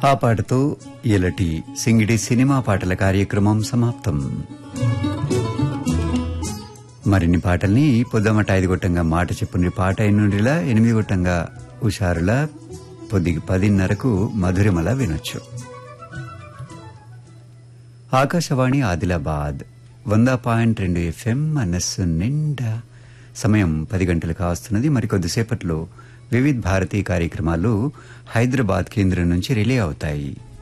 ఆ పాటతో ఇలటి సింగిడి సినిమా పాటల కార్యక్రమం సమాప్తం మరిన్ని పాటల్ని పొద్దమట ఐదు గొట్టంగా మాట చెప్పుని పాట ఎన్నుండిలా ఎనిమిది గొట్టంగా ఉషారుల పొద్దుకి పదిన్నరకు మధురిమల వినొచ్చు ఆకాశవాణి ఆదిలాబాద్ వంద పాయింట్ రెండు ఎఫ్ఎం మనస్సు నిండా సమయం పది గంటలు కావస్తున్నది మరికొద్దిసేపట్లో వివిధ్ భారతీ కార్యక్రమాలు హైదరాబాద్ కేంద్రం నుంచి రిలే అవుతాయి